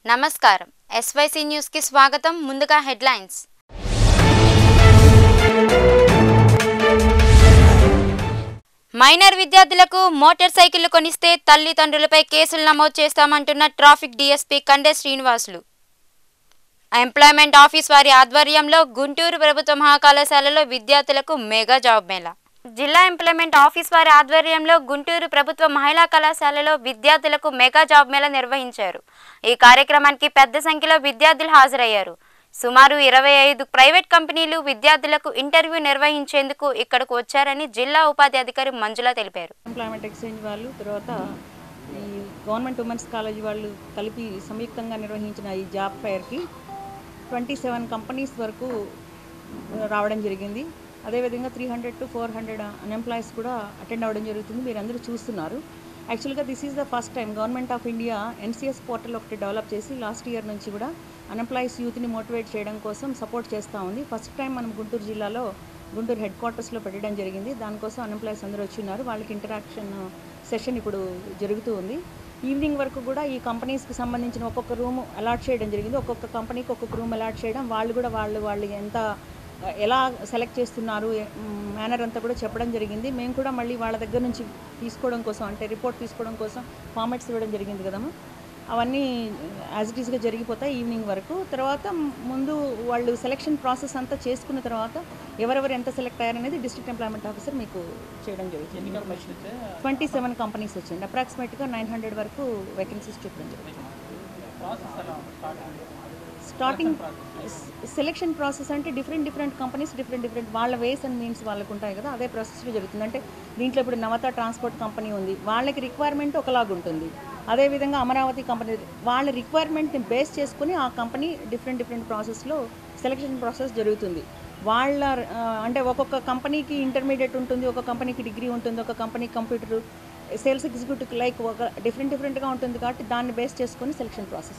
నమస్కారం SYC news కి స్వాగతం ముందుగా హెడ్లైన్స్ మైనర్ విద్యార్థులకు మోటార్ సైకిళ్లు కొనిస్తే తల్లిదండ్రులపై కేసులు నమోదు చేస్తామంటున్న traffic DSP Kande Srinivasulu employment office వారి ఆధ్వర్యంలో గుంటూరు ప్రభుత్వ మహాకళాశాలలో విద్యార్థులకు మెగా జాబ్ మేళా జిల్లా ఎంప్లాయ్మెంట్ ఆఫీస్ వారి ఆధ్వర్యంలో గుంటూరు ప్రభుత్వ మహిళా కళాశాలలో విద్యార్థులకు మెగా జాబ్ మేళా నిర్వహించారు ఈ కార్యక్రమానికి పెద్ద సంఖ్యలో విద్యార్థులు హాజరయ్యారు సుమారు ఇరవై ఐదు ప్రైవేట్ కంపెనీలు విద్యార్థులకు ఇంటర్వ్యూ నిర్వహించేందుకు ఇక్కడకు వచ్చారని జిల్లా ఉపాధి అధికారి మంజుల తెలిపారు ఎంప్లాయ్మెంట్ ఎక్స్చేంజ్ వాళ్ళు తర్వాత ఈ గవర్నమెంట్ ఉమెన్స్ కాలేజ్ వాళ్ళు కలిపి సంయుక్తంగా నిర్వహించిన ఈ జాబ్ ఫెయిర్కి ట్వంటీ సెవెన్ కంపెనీస్ వరకు రావడం జరిగింది అదేవిధంగా three hundred to four hundred unemployees కూడా అటెండ్ అవ్వడం జరుగుతుంది మీరు అందరూ చూస్తున్నారు యాక్చువల్గా this is the first time government of India NCS portal ఒకటి డెవలప్ చేసి లాస్ట్ ఇయర్ నుంచి కూడా అన్ఎంప్లాయీస్ యూత్ని మోటివేట్ చేయడం కోసం సపోర్ట్ చేస్తూ ఉంది ఫస్ట్ టైం మనం గుంటూరు జిల్లాలో గుంటూరు హెడ్ క్వార్టర్స్లో పెట్టడం జరిగింది దానికోసం అన్ఎంప్లాయీస్ అందరూ వచ్చి ఉన్నారు వాళ్ళకి ఇంటరాక్షన్ సెషన్ ఇప్పుడు జరుగుతూ ఉంది ఈవినింగ్ వరకు కూడా ఈ కంపెనీస్కి సంబంధించిన ఒక్కొక్క రూమ్ అలాట్ చేయడం జరిగింది ఒక్కొక్క కంపెనీకి ఒక్కొక్క రూమ్ అలాట్ చేయడం వాళ్ళు కూడా వాళ్ళు వాళ్ళు ఎంత ఎలా సెలెక్ట్ చేస్తున్నారు మేనర్ అంతా కూడా చెప్పడం జరిగింది మేము కూడా మళ్ళీ వాళ్ళ దగ్గర నుంచి తీసుకోవడం కోసం అంటే రిపోర్ట్ తీసుకోవడం కోసం ఫార్మాట్స్ ఇవ్వడం జరిగింది కదమ్మా అవన్నీ యాజ్ ఇట్ ఈస్గా జరిగిపోతాయి ఈవినింగ్ వరకు తర్వాత ముందు వాళ్ళు సెలెక్షన్ ప్రాసెస్ అంతా చేసుకున్న తర్వాత ఎవరెవరు ఎంత సెలెక్ట్ అయ్యారనేది డిస్ట్రిక్ట్ ఎంప్లాయ్మెంట్ ఆఫీసర్ మీకు చేయడం జరుగుతుంది ట్వంటీ సెవెన్ కంపెనీస్ వచ్చింది అప్రాక్సిమేట్గా నైన్ హండ్రెడ్ వరకు వేకెన్సీస్ చూపడం జరుగుతుంది స్టార్టింగ్ సెలెక్షన్ ప్రాసెస్ అంటే different different companies different different వాళ్ళ వేస్ అండ్ మీన్స్ వాళ్ళకు ఉంటాయి కదా అదే ప్రాసెస్లో జరుగుతుంది అంటే దీంట్లో ఇప్పుడు నవత ట్రాన్స్పోర్ట్ కంపెనీ ఉంది వాళ్ళకి రిక్వైర్మెంట్ ఒకలాగా ఉంటుంది అదేవిధంగా అమరావతి కంపెనీ వాళ్ళ రిక్వైర్మెంట్ని బేస్ చేసుకుని ఆ కంపెనీ డిఫరెంట్ డిఫరెంట్ ప్రాసెస్లో సెలెక్షన్ ప్రాసెస్ జరుగుతుంది వాళ్ళ ఆ, అంటే ఒక్కొక్క కంపెనీకి ఇంటర్మీడియట్ ఉంటుంది ఒక కంపెనీకి డిగ్రీ ఉంటుంది ఒక కంపెనీకి కంప్యూటర్ సేల్స్ ఎగ్జిక్యూటివ్ లైక్ ఒక డిఫరెంట్ డిఫరెంట్గా ఉంటుంది కాబట్టి దాన్ని బేస్ చేసుకొని సెలెక్షన్ ప్రాసెస్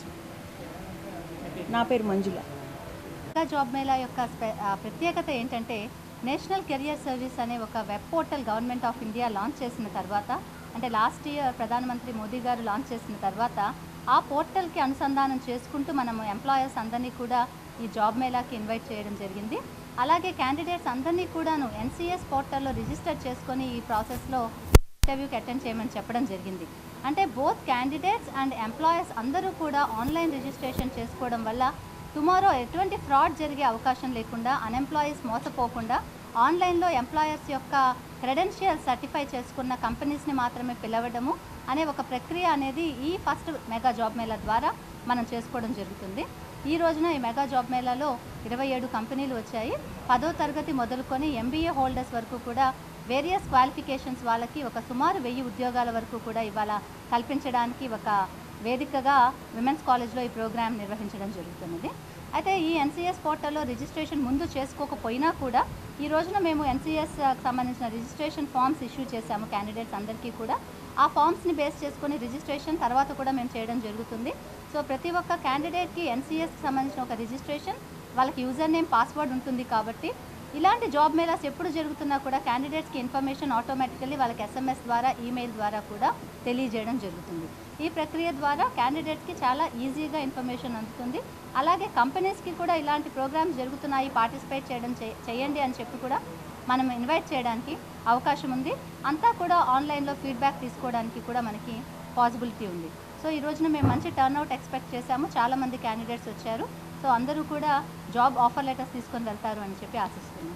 నా పేరు మంజుల మెగా జాబ్ మేళా యొక్క స్పె- ఆ, ప్రత్యేకత ఏంటంటే నేషనల్ కెరియర్ సర్వీస్ అనే ఒక web portal government of India launch చేసిన తర్వాత అంటే లాస్ట్ ఇయర్ ప్రధానమంత్రి మోదీ గారు లాంచ్ చేసిన తర్వాత ఆ పోర్టల్కి అనుసంధానం చేసుకుంటూ మనము ఎంప్లాయర్స్ అందరినీ కూడా ఈ జాబ్ మేళాకి ఇన్వైట్ చేయడం జరిగింది అలాగే క్యాండిడేట్స్ అందరినీ కూడాను ఎన్సిఎస్ పోర్టల్లో రిజిస్టర్ చేసుకొని ఈ ప్రాసెస్లో ఇంటర్వ్యూకి అటెండ్ చేయమని చెప్పడం జరిగింది అంటే బోత్ క్యాండిడేట్స్ అండ్ ఎంప్లాయర్స్ అందరూ కూడా ఆన్లైన్ రిజిస్ట్రేషన్ చేసుకోవడం వల్ల టుమారో ఎటువంటి ఫ్రాడ్ జరిగే అవకాశం లేకుండా అన్ఎంప్లాయీస్ మోసపోకుండా ఆన్లైన్లో ఎంప్లాయర్స్ యొక్క క్రెడెన్షియల్ సర్టిఫై చేసుకున్న కంపెనీస్ని మాత్రమే పిలవడము అనే ఒక ప్రక్రియ అనేది ఈ ఫస్ట్ మెగా జాబ్ మేళా ద్వారా మనం చేసుకోవడం జరుగుతుంది ఈ రోజున ఈ మెగా జాబ్ మేళాలో ఇరవై ఏడు కంపెనీలు వచ్చాయి పదో తరగతి మొదలుకొని ఎంబీఏ హోల్డర్స్ వరకు కూడా వేరియస్ క్వాలిఫికేషన్స్ వాళ్ళకి ఒక సుమారు వెయ్యి ఉద్యోగాల వరకు కూడా ఇవాళ కల్పించడానికి ఒక వేదికగా విమెన్స్ కాలేజ్లో ఈ ప్రోగ్రాం నిర్వహించడం జరుగుతున్నది అయితే ఈ ఎన్సీఎస్ పోర్టల్లో రిజిస్ట్రేషన్ ముందు చేసుకోకపోయినా కూడా ఈ రోజున మేము ఎన్సీఎస్ సంబంధించిన రిజిస్ట్రేషన్ ఫామ్స్ ఇష్యూ చేశాము క్యాండిడేట్స్ అందరికీ కూడా ఆ ఫామ్స్ని బేస్ చేసుకొని రిజిస్ట్రేషన్ తర్వాత కూడా మేము చేయడం జరుగుతుంది సో ప్రతి ఒక్క క్యాండిడేట్కి ఎన్సీఎస్కి సంబంధించిన ఒక రిజిస్ట్రేషన్ వాళ్ళకి యూజర్ నేమ్ పాస్వర్డ్ ఉంటుంది కాబట్టి ఇలాంటి జాబ్ మేళాస్ ఎప్పుడు జరుగుతున్నా కూడా క్యాండిడేట్స్కి ఇన్ఫర్మేషన్ ఆటోమేటికల్లీ వాళ్ళకి ఎస్ఎంఎస్ ద్వారా ఈమెయిల్ ద్వారా కూడా తెలియజేయడం జరుగుతుంది ఈ ప్రక్రియ ద్వారా క్యాండిడేట్స్కి చాలా ఈజీగా ఇన్ఫర్మేషన్ అందుతుంది అలాగే కంపెనీస్కి కూడా ఇలాంటి ప్రోగ్రామ్స్ జరుగుతున్నాయి పార్టిసిపేట్ చేయడం చే- చేయండి అని చెప్పి కూడా మనం ఇన్వైట్ చేయడానికి అవకాశం ఉంది అంతా కూడా ఆన్లైన్లో ఫీడ్బ్యాక్ తీసుకోవడానికి కూడా మనకి పాసిబిలిటీ ఉంది సో ఈ రోజున మేము మంచి టర్న్అవుట్ ఎక్స్పెక్ట్ చేశాము చాలామంది క్యాండిడేట్స్ వచ్చారు సో అందరూ కూడా జాబ్ ఆఫర్ లెటర్స్ తీసుకొని వెళ్తారు అని చెప్పి ఆశిస్తున్నాం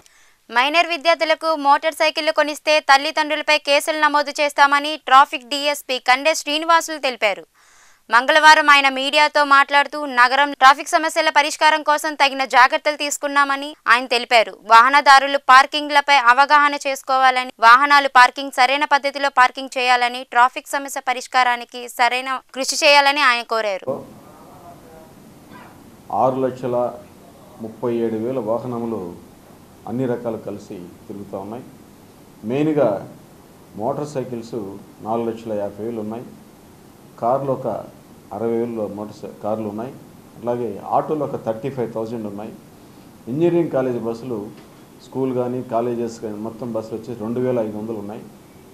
మైనర్ విద్యార్థులకు మోటార్ సైకిళ్లు కొనిస్తే తల్లిదండ్రులపై కేసులు నమోదు చేస్తామని ట్రాఫిక్ డీఎస్పీ కండే శ్రీనివాసులు తెలిపారు మంగళవారం ఆయన మీడియాతో మాట్లాడుతూ నగరం ట్రాఫిక్ సమస్యల పరిష్కారం కోసం తగిన జాగ్రత్తలు తీసుకున్నామని ఆయన తెలిపారు వాహనదారులు పార్కింగ్లపై అవగాహన చేసుకోవాలని వాహనాలు పార్కింగ్ సరైన పద్ధతిలో పార్కింగ్ చేయాలని ట్రాఫిక్ సమస్య పరిష్కారానికి సరైన కృషి చేయాలని ఆయన కోరారు ఆరు లక్షల ముప్పై ఏడు వేల వాహనములు అన్ని రకాలు కలిసి తిరుగుతూ ఉన్నాయి మెయిన్గా మోటార్ సైకిల్స్ నాలుగు లక్షల యాభై వేలు ఉన్నాయి కార్లు ఒక అరవై వేలు మోటార్ సై కార్లు ఉన్నాయి అలాగే ఆటోలు ఒక థర్టీ ఫైవ్ థౌజండ్ ఉన్నాయి ఇంజనీరింగ్ కాలేజ్ బస్సులు స్కూల్ కానీ కాలేజెస్ కానీ మొత్తం బస్సులు వచ్చి రెండు వేల ఐదు వందలు ఉన్నాయి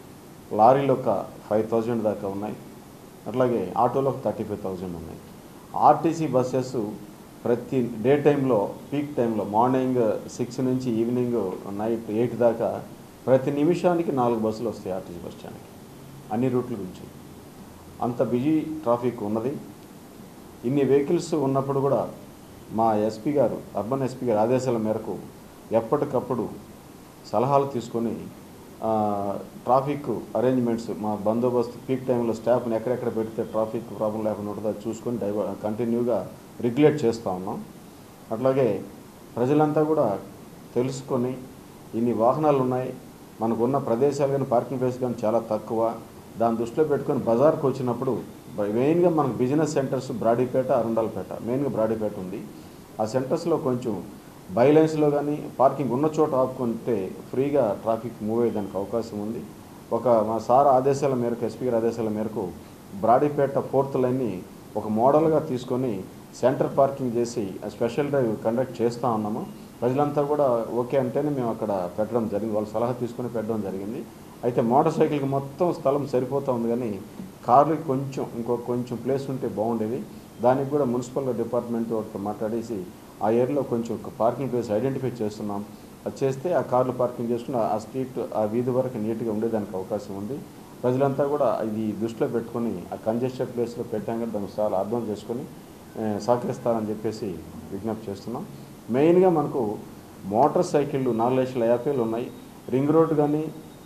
లారీలు ఒక ఫైవ్ థౌజండ్ దాకా ఉన్నాయి అట్లాగే ఆటోలో ఒక థర్టీ ఫైవ్ థౌజండ్ ఉన్నాయి ఆర్టీసీ బస్సెస్ ప్రతి డే టైంలో పీక్ టైంలో మార్నింగ్ సిక్స్ నుంచి ఈవినింగ్ నైట్ ఎయిట్ దాకా ప్రతి నిమిషానికి నాలుగు బస్సులు వస్తాయి ఆర్టీసీ బస్ స్టాండ్కి అన్ని రూట్ల గురించి అంత బిజీ ట్రాఫిక్ ఉన్నది ఇన్ని వెహికల్స్ ఉన్నప్పుడు కూడా మా ఎస్పీ గారు అర్బన్ ఎస్పీ గారి ఆదేశాల మేరకు ఎప్పటికప్పుడు సలహాలు తీసుకొని ఆ, ట్రాఫిక్ అరేంజ్మెంట్స్ మా బందోబస్తు పీక్ టైంలో స్టాఫ్ని ఎక్కడెక్కడ పెడితే ట్రాఫిక్ ప్రాబ్లం లేకుండా ఉంటుందో అది చూసుకొని డైవ కంటిన్యూగా రెగ్యులేట్ చేస్తూ ఉన్నాం అట్లాగే ప్రజలంతా కూడా తెలుసుకొని ఇన్ని వాహనాలు ఉన్నాయి మనకున్న ప్రదేశాలు కానీ పార్కింగ్ ప్లేస్ కానీ చాలా తక్కువ దాన్ని దృష్టిలో పెట్టుకొని బజార్కి వచ్చినప్పుడు బ- మెయిన్గా మనకు బిజినెస్ సెంటర్స్ బ్రాడీపేట అరుండాలపేట మెయిన్గా బ్రాడీపేట ఉంది ఆ సెంటర్స్లో కొంచెం బైలైన్స్లో కానీ పార్కింగ్ ఉన్న చోట ఆపుకుంటే ఫ్రీగా ట్రాఫిక్ మూవ్ అయ్యేదానికి అవకాశం ఉంది ఒక మా సార్ ఆదేశాల మేరకు ఎస్పీ గారి ఆదేశాల మేరకు బ్రాడీపేట ఫోర్త్ లైన్ని ఒక మోడల్గా తీసుకొని సెంటర్ పార్కింగ్ చేసి ఆ స్పెషల్ డ్రైవ్ కండక్ట్ చేస్తూ ఉన్నాము ప్రజలంతా కూడా ఓకే అంటేనే మేము అక్కడ పెట్టడం జరిగింది వాళ్ళ సలహా తీసుకొని పెట్టడం జరిగింది అయితే మోటార్ సైకిల్కి మొత్తం స్థలం సరిపోతూ ఉంది కానీ కార్లకి కొంచెం ఇంకో కొంచెం ప్లేస్ ఉంటే బాగుండేది దానికి కూడా మున్సిపల్ డిపార్ట్మెంట్ వాళ్ళతో మాట్లాడేసి ఆ ఏరియాలో కొంచెం ఒక పార్కింగ్ ప్లేస్ ఐడెంటిఫై చేస్తున్నాం అది చేస్తే ఆ కార్లు పార్కింగ్ చేసుకుని ఆ స్ట్రీట్ ఆ వీధి వరకు నీట్గా ఉండేదానికి అవకాశం ఉంది ప్రజలంతా కూడా ఇది దృష్టిలో పెట్టుకొని ఆ కంజెస్టెడ్ ప్లేస్లో పెట్టాం కదా దాన్ని చాలా అర్థం చేసుకొని ఆ, సహకరిస్తారని చెప్పేసి విజ్ఞప్తి చేస్తున్నాం మెయిన్గా మనకు మోటార్ సైకిళ్ళు నాలుగు లక్షల యాభైలు ఉన్నాయి రింగ్ రోడ్ కానీ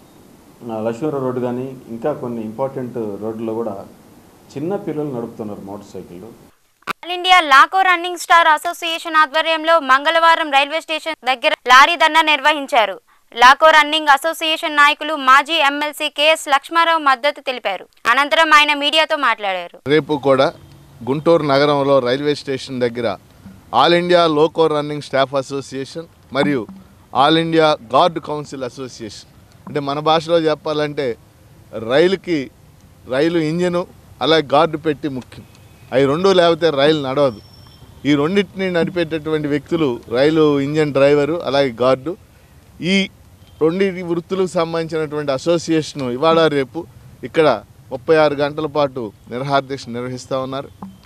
ఆ, లక్ష్మీర రోడ్డు కానీ ఇంకా కొన్ని ఇంపార్టెంట్ రోడ్లలో కూడా చిన్న పిల్లలు నడుపుతున్నారు మోటార్ సైకిళ్ళు all India loco running staff association ఆధ్వర్యంలో మంగళవారం రైల్వే స్టేషన్ దగ్గర లారీ ధర్నా నిర్వహించారు లాకో రన్నింగ్ అసోసియేషన్ నాయకులు మాజీ ఎమ్మెల్సీ కెఎస్ లక్ష్మారావు మద్దతు తెలిపారు అనంతరం ఆయన మీడియాతో మాట్లాడారు రేపు కూడా గుంటూరు నగరంలో రైల్వే స్టేషన్ దగ్గర all India loco running staff association మరియు all India guard council association అంటే మన భాషలో చెప్పాలంటే రైలుకి రైలు ఇంజను అలాగే గార్డు పెట్టి ముఖ్యం అవి రెండు లేకపోతే రైలు నడవదు ఈ రెండింటిని నడిపేటటువంటి వ్యక్తులు రైలు ఇంజన్ డ్రైవరు అలాగే గార్డు ఈ రెండింటి వృత్తులకు సంబంధించినటువంటి అసోసియేషన్ ఇవాళ రేపు ఇక్కడ ముప్పై ఆరు గంటల పాటు నిరహార్దీక్ష నిర్వహిస్తూ ఉన్నారు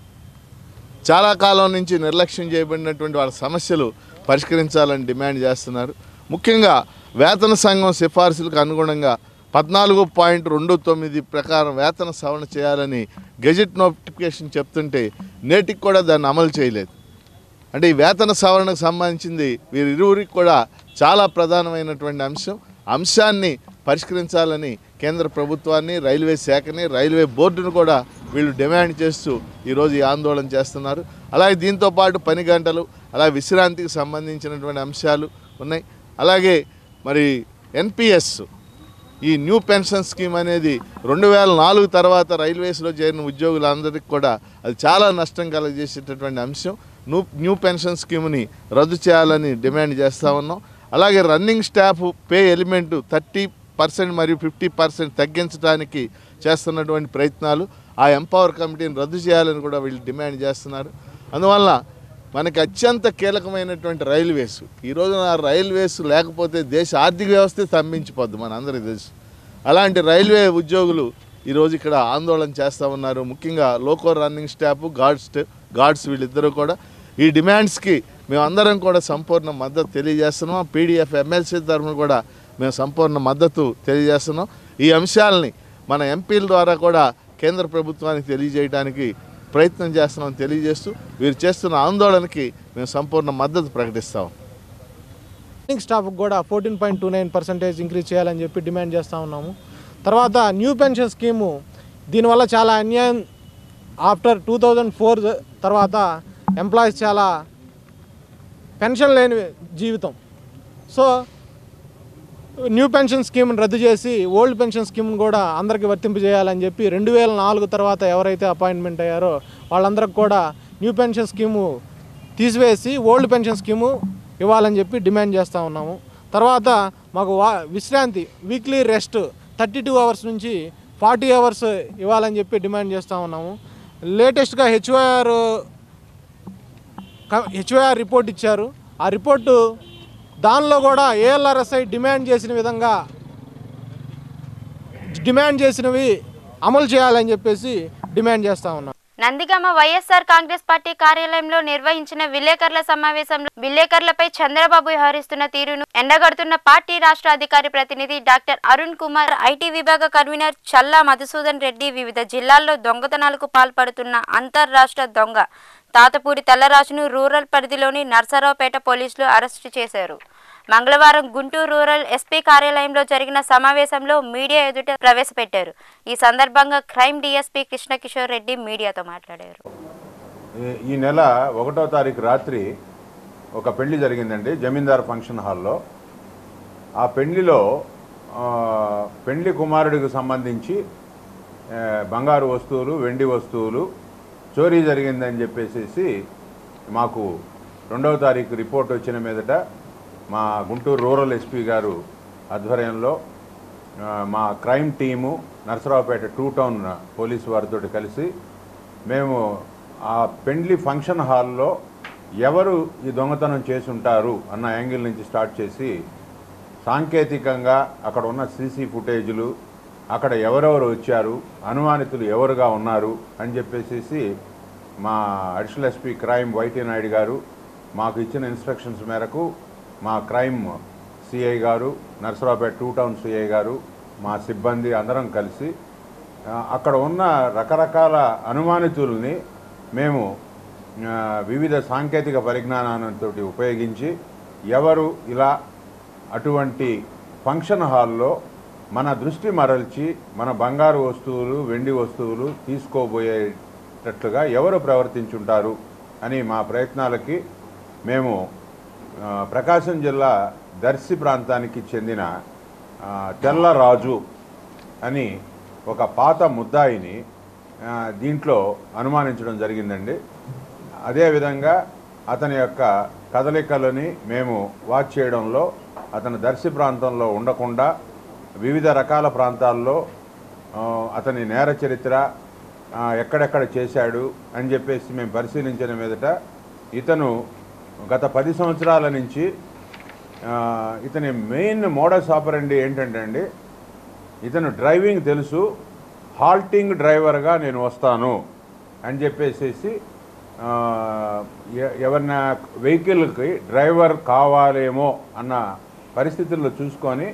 చాలా కాలం నుంచి నిర్లక్ష్యం చేయబడినటువంటి వాళ్ళ సమస్యలు పరిష్కరించాలని డిమాండ్ చేస్తున్నారు ముఖ్యంగా వేతన సంఘం సిఫార్సులకు అనుగుణంగా పద్నాలుగు పాయింట్ రెండు తొమ్మిది ప్రకారం వేతన సవరణ చేయాలని గెజెట్ నోటిఫికేషన్ చెప్తుంటే నేటికి కూడా దాన్ని అమలు చేయలేదు అంటే ఈ వేతన సవరణకు సంబంధించింది వీరిరువురికి కూడా చాలా ప్రధానమైనటువంటి అంశం అంశాన్ని పరిష్కరించాలని కేంద్ర ప్రభుత్వాన్ని రైల్వే శాఖని రైల్వే బోర్డును కూడా వీళ్ళు డిమాండ్ చేస్తూ ఈరోజు ఈ ఆందోళన చేస్తున్నారు అలాగే దీంతో పాటు పని గంటలు అలాగే విశ్రాంతికి సంబంధించినటువంటి అంశాలు ఉన్నాయి అలాగే మరి ఎన్పిఎస్ ఈ న్యూ పెన్షన్ స్కీమ్ అనేది రెండు వేల నాలుగు తర్వాత రైల్వేస్లో చేరిన ఉద్యోగులందరికీ కూడా అది చాలా నష్టం కలగజేసేటటువంటి అంశం న్యూ న్యూ పెన్షన్ స్కీమ్ని రద్దు చేయాలని డిమాండ్ చేస్తూ ఉన్నాం అలాగే running staff pay element thirty percent మరియు ఫిఫ్టీ పర్సెంట్ తగ్గించడానికి చేస్తున్నటువంటి ప్రయత్నాలు ఆ ఎంపవర్ కమిటీని రద్దు చేయాలని కూడా వీళ్ళు డిమాండ్ చేస్తున్నారు అందువల్ల మనకి అత్యంత కీలకమైనటువంటి రైల్వేస్ ఈ రోజున ఆ రైల్వేస్ లేకపోతే దేశ ఆర్థిక వ్యవస్థ స్తంభించిపోద్ది మన అందరికీ తెలుసు అలాంటి రైల్వే ఉద్యోగులు ఈరోజు ఇక్కడ ఆందోళన చేస్తూ ఉన్నారు ముఖ్యంగా loco running staff guards guards వీళ్ళిద్దరూ కూడా ఈ డిమాండ్స్కి మేమందరం కూడా సంపూర్ణ మద్దతు తెలియజేస్తున్నాం పీడిఎఫ్ ఎమ్మెల్సీ తరఫున కూడా మేము సంపూర్ణ మద్దతు తెలియజేస్తున్నాం ఈ అంశాలని మన ఎంపీల ద్వారా కూడా కేంద్ర ప్రభుత్వానికి తెలియజేయడానికి ప్రయత్నం చేస్తున్నామని తెలియజేస్తూ వీరు చేస్తున్న ఆందోళనకి మేము సంపూర్ణ మద్దతు ప్రకటిస్తాం రన్నింగ్ స్టాఫ్కి కూడా fourteen point two nine percentage increase చేయాలని చెప్పి డిమాండ్ చేస్తూ ఉన్నాము తర్వాత న్యూ పెన్షన్ స్కీము దీనివల్ల చాలా అన్యాయం ఆఫ్టర్ టూ థౌజండ్ ఫోర్ తర్వాత ఎంప్లాయీస్ చాలా పెన్షన్ లేని జీవితం సో న్యూ పెన్షన్ స్కీమ్ని రద్దు చేసి ఓల్డ్ పెన్షన్ స్కీమ్ని కూడా అందరికీ వర్తింపజేయాలని చెప్పి రెండు వేల నాలుగు తర్వాత ఎవరైతే అపాయింట్మెంట్ అయ్యారో వాళ్ళందరికి కూడా న్యూ పెన్షన్ స్కీము తీసివేసి ఓల్డ్ పెన్షన్ స్కీము ఇవ్వాలని చెప్పి డిమాండ్ చేస్తూ ఉన్నాము తర్వాత మాకు వా విశ్రాంతి weekly rest thirty two hours నుంచి ఫార్టీ అవర్స్ ఇవ్వాలని చెప్పి డిమాండ్ చేస్తూ ఉన్నాము లేటెస్ట్గా హెచ్ఓఆర్ హెచ్ఓఆర్ రిపోర్ట్ ఇచ్చారు ఆ రిపోర్టు దానిలో కూడా ఏఎల్ఆర్ఎస్ఐ డిమాండ్ చేసిన విధంగా డిమాండ్ చేసినవి అమలు చేయాలని చెప్పేసి డిమాండ్ చేస్తూ ఉన్నాం నందిగామ వైఎస్ఆర్ కాంగ్రెస్ పార్టీ కార్యాలయంలో నిర్వహించిన విలేకరుల సమావేశంలో విలేకరులపై చంద్రబాబు వ్యవహరిస్తున్న తీరును ఎండగడుతున్న పార్టీ రాష్ట్ర అధికారి ప్రతినిధి డాక్టర్ అరుణ్ కుమార్ ఐటీ విభాగ కన్వీనర్ చల్లా మధుసూదన్ రెడ్డి వివిధ జిల్లాల్లో దొంగతనాలకు పాల్పడుతున్న అంతర్రాష్ట్ర దొంగ తాతపూడి తెల్లరాజును రూరల్ పరిధిలోని నర్సరావుపేట పోలీసులు అరెస్టు చేశారు మంగళవారం గుంటూరు రూరల్ ఎస్పీ కార్యాలయంలో జరిగిన సమావేశంలో మీడియా ఎదుట ప్రవేశపెట్టారు ఈ సందర్భంగా క్రైమ్ డీఎస్పీ కృష్ణకిషోర్ రెడ్డి మీడియాతో మాట్లాడారు ఈ- ఈ నెల ఒకటో తారీఖు రాత్రి ఒక పెళ్లి జరిగిందండి జమీందార్ ఫంక్షన్ హాల్లో ఆ పెళ్లిలో ఆ, పెళ్లి కుమారుడికి సంబంధించి ఆ, బంగారు వస్తువులు వెండి వస్తువులు చోరీ జరిగిందని చెప్పేసి మాకు రెండవ తారీఖు రిపోర్ట్ వచ్చిన మీదట మా గుంటూరు రూరల్ ఎస్పీ గారు ఆధ్వర్యంలో ఆ, మా crime team Narasaraopet two town police వారితో కలిసి మేము ఆ పెండ్లి ఫంక్షన్ హాల్లో ఎవరు ఈ దొంగతనం చేసి ఉంటారు అన్న యాంగిల్ నుంచి స్టార్ట్ చేసి సాంకేతికంగా అక్కడ ఉన్న సీసీ ఫుటేజీలు అక్కడ ఎవరెవరు వచ్చారు అనుమానితులు ఎవరుగా ఉన్నారు అని చెప్పేసి మా additional SP crime YT Naidu గారు మాకు ఇచ్చిన ఇన్స్ట్రక్షన్స్ మేరకు మా క్రైమ్ సిఐ గారు నర్సరావుపేట టూ టౌన్ సిఐ గారు మా సిబ్బంది అందరం కలిసి ఆ, అక్కడ ఉన్న రకరకాల అనుమానితుల్ని మేము ఆ, వివిధ సాంకేతిక పరిజ్ఞానాలతో ఉపయోగించి ఎవరు ఇలా అటువంటి ఫంక్షన్ హాల్లో మన దృష్టి మరల్చి మన బంగారు వస్తువులు వెండి వస్తువులు తీసుకోబోయేటట్లుగా ఎవరు ప్రవర్తించుంటారు అని మా ప్రయత్నాలకి మేము ఆ, ప్రకాశం జిల్లా దర్శి ప్రాంతానికి చెందిన ఆ, తెల్లరాజు అని ఒక పాత ముద్దాయిని ఆ, దీంట్లో అనుమానించడం జరిగిందండి అదేవిధంగా అతని యొక్క కదలికలని మేము వాచ్ చేయడంలో అతను దర్శి ప్రాంతంలో ఉండకుండా వివిధ రకాల ప్రాంతాల్లో ఆ, అతని నేర చరిత్ర ఆ, ఎక్కడెక్కడ చేశాడు అని చెప్పేసి మేము పరిశీలించిన మీదట ఇతను గత పది సంవత్సరాల నుంచి ఆ, ఇతని మెయిన్ మోడస్ ఆపరండి ఏంటంటే అండి ఇతను డ్రైవింగ్ తెలుసు హాల్టింగ్ డ్రైవర్గా నేను వస్తాను అని చెప్పేసేసి ఆ, ఎ- ఎవరిన వెహికల్కి డ్రైవర్ కావాలేమో అన్న పరిస్థితుల్లో చూసుకొని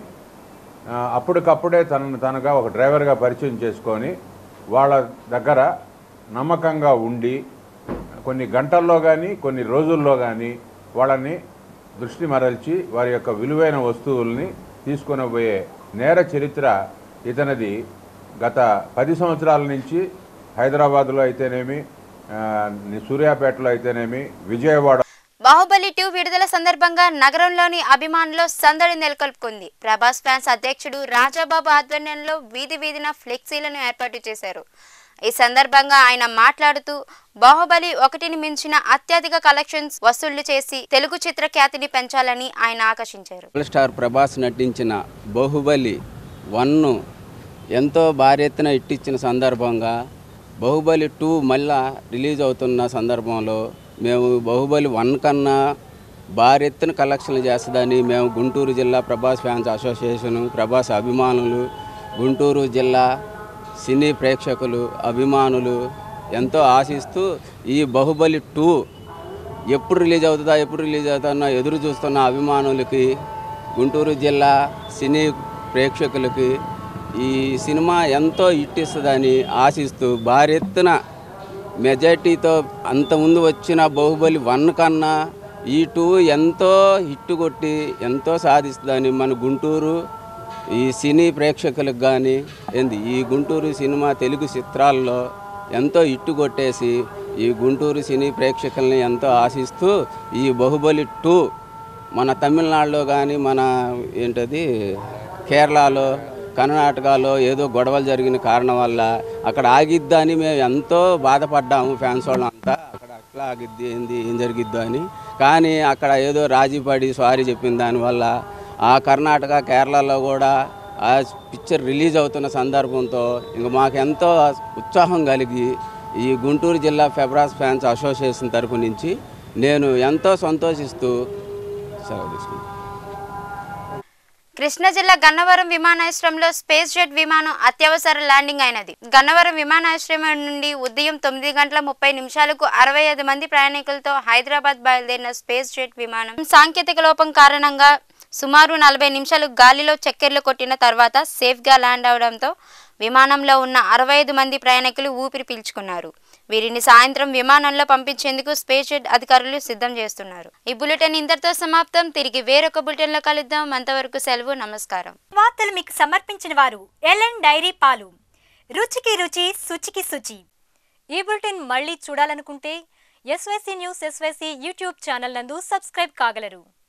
ఆ, అప్పటికప్పుడే తనను తనగా ఒక డ్రైవర్గా పరిచయం చేసుకొని వాళ్ళ దగ్గర నమ్మకంగా ఉండి కొన్ని గంటల్లో కానీ కొన్ని రోజుల్లో కానీ వాళ్ళని దృష్టి మరల్చి వారి యొక్క విలువైన వస్తువుల్ని తీసుకొని పోయే నేర చరిత్ర ఇతనిది గత పది సంవత్సరాల నుంచి హైదరాబాద్లో అయితేనేమి ఆ, సూర్యాపేటలో అయితేనేమి విజయవాడ బాహుబలి టూ విడుదల సందర్భంగా నగరంలోని అభిమానులు సందడి నెలకొల్పుకుంది ప్రభాస్ ఫ్యాన్స్ అధ్యక్షుడు రాజాబాబు ఆధ్వర్యంలో వీధి వీధిన ఫ్లెక్సీలను ఏర్పాటు చేశారు ఈ సందర్భంగా ఆయన మాట్లాడుతూ బాహుబలి ఒకటిని మించిన అత్యధిక కలెక్షన్స్ వసూళ్లు చేసి తెలుగు చిత్ర ఖ్యాతిని పెంచాలని ఆయన ఆకర్షించారు రెబల్ స్టార్ ప్రభాస్ నటించిన బాహుబలి వన్ను ఎంతో భారీ ఎత్తున ఇట్టించిన సందర్భంగా బాహుబలి టూ మళ్ళా రిలీజ్ అవుతున్న సందర్భంలో మేము బాహుబలి వన్ కన్నా భారీ ఎత్తున కలెక్షన్లు చేస్తుందని మేము గుంటూరు జిల్లా ప్రభాస్ ఫ్యాన్స్ అసోసియేషను ప్రభాస్ అభిమానులు గుంటూరు జిల్లా సినీ ప్రేక్షకులు అభిమానులు ఎంతో ఆశిస్తూ ఈ బాహుబలి టూ ఎప్పుడు రిలీజ్ అవుతుందా ఎప్పుడు రిలీజ్ అవుతుందా ఎదురు చూస్తున్న అభిమానులకి గుంటూరు జిల్లా సినీ ప్రేక్షకులకి ఈ సినిమా ఎంతో ఇట్టిస్తుందని ఆశిస్తూ భారీ ఎత్తున మెజార్టీతో అంతకుముందు వచ్చిన బాహుబలి వన్ కన్నా ఈ టూ ఎంతో హిట్ కొట్టి ఎంతో సాధిస్తుందని మన గుంటూరు ఈ సినీ ప్రేక్షకులకు కానీ ఏంది ఈ గుంటూరు సినిమా తెలుగు చిత్రాల్లో ఎంతో ఇట్టు కొట్టేసి ఈ గుంటూరు సినీ ప్రేక్షకుల్ని ఎంతో ఆశిస్తూ ఈ బాహుబలి టూ మన తమిళనాడులో కానీ మన ఏంటది కేరళలో కర్ణాటకలో ఏదో గొడవలు జరిగిన కారణం వల్ల అక్కడ ఆగిద్దని మేము ఎంతో బాధపడ్డాము ఫ్యాన్స్ వాళ్ళం అంతా అక్కడ అట్లా ఆగిద్ది ఏంది ఏం జరిగిద్దో అని కానీ అక్కడ ఏదో రాజీ పడి సారీ చెప్పిన దానివల్ల ఆ కర్ణాటక కేరళలో కూడా ఆ పిక్చర్ రిలీజ్ అవుతున్న సందర్భంతో ఇంక మాకు ఎంతో ఉత్సాహం కలిగి ఈ గుంటూరు జిల్లా ఫెబ్రాస్ ఫ్యాన్స్ అసోసియేషన్ తరపు నుంచి నేను ఎంతో సంతోషిస్తూ సెలవు తీసుకున్నాను కృష్ణా జిల్లా గన్నవరం విమానాశ్రయంలో స్పేస్ జెట్ విమానం అత్యవసర ల్యాండింగ్ అయినది గన్నవరం విమానాశ్రయం నుండి ఉదయం తొమ్మిది గంటల ముప్పై నిమిషాలకు అరవై ఐదు మంది ప్రయాణికులతో హైదరాబాద్ బయలుదేరిన స్పేస్ జెట్ విమానం సాంకేతిక లోపం కారణంగా సుమారు నలభై నిమిషాలు గాలిలో చక్కెర్లు కొట్టిన తర్వాత సేఫ్గా ల్యాండ్ అవడంతో విమానంలో ఉన్న అరవై ఐదు మంది ప్రయాణికులు ఊపిరి పీల్చుకున్నారు వీరిని సాయంత్రం విమానంలో పంపించేందుకు స్పేస్ జెట్ అధికారులు సిద్ధం చేస్తున్నారు ఈ బులెటిన్ ఇంతటితో సమాప్తం తిరిగి వేరొక బులెటిన్లో కలుద్దాం అంతవరకు సెలవు నమస్కారం వార్తలు మీకు సమర్పించిన వారు ఎల్ఎన్ డైరీ పాలు రుచికి రుచి శుచికి శుచి ఈ బులెటిన్ మళ్ళీ చూడాలనుకుంటే SYC news SYC YouTube channel నందు సబ్స్క్రైబ్ కాగలరు